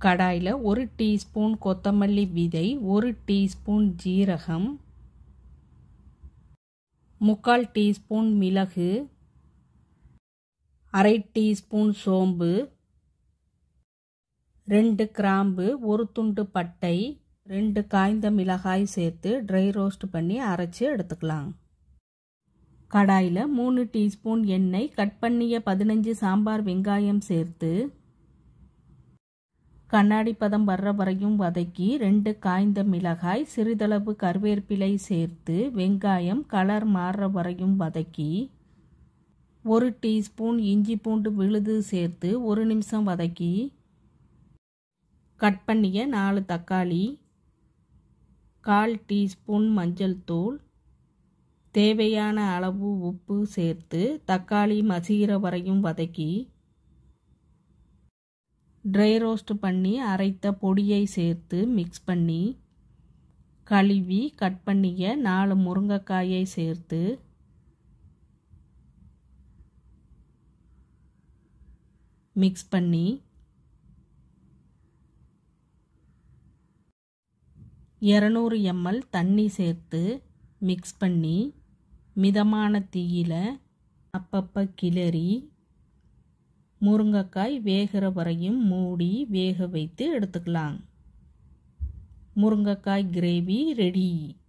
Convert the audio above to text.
கடாயில் ஒரு டீஸ்பூன் கொத்தமல்லி விதை ஒரு டீஸ்பூன் ஜீரகம் முக்கால் டீஸ்பூன் மிளகு அரை டீஸ்பூன் சோம்பு ரெண்டு கிராம்பு ஒரு துண்டு பட்டை ரெண்டு காய்ந்த மிளகாய் சேர்த்து ட்ரை ரோஸ்ட் பண்ணி அரைச்சி எடுத்துக்கலாம் கடாயில் மூணு டீஸ்பூன் எண்ணெய் கட் பண்ணிய பதினஞ்சு சாம்பார் வெங்காயம் சேர்த்து கண்ணாடி பதம் வர்ற வரையும் வதக்கி ரெண்டு காய்ந்த மிளகாய் சிறிதளவு கருவேப்பிலை சேர்த்து வெங்காயம் கலர் மாறுற வரையும் வதக்கி ஒரு டீஸ்பூன் இஞ்சி பூண்டு விழுது சேர்த்து ஒரு நிமிஷம் வதக்கி கட் பண்ணிய நாலு தக்காளி கால் டீஸ்பூன் மஞ்சள் தூள் தேவையான அளவு உப்பு சேர்த்து தக்காளி மசிகிற வரையும் வதக்கி ட்ரை ரோஸ்ட் பண்ணி அரைத்த பொடியை சேர்த்து மிக்ஸ் பண்ணி கழுவி கட் பண்ணிய நாலு முருங்கைக்காயை சேர்த்து மிக்ஸ் பண்ணி இரநூறு எம்எல் தண்ணி சேர்த்து மிக்ஸ் பண்ணி மிதமான தீயில் அப்பப்போ கிளறி முருங்கைக்காய் வேகிற வரையும் மூடி வேக வைத்து எடுத்துக்கலாம் முருங்கைக்காய் கிரேவி ரெடி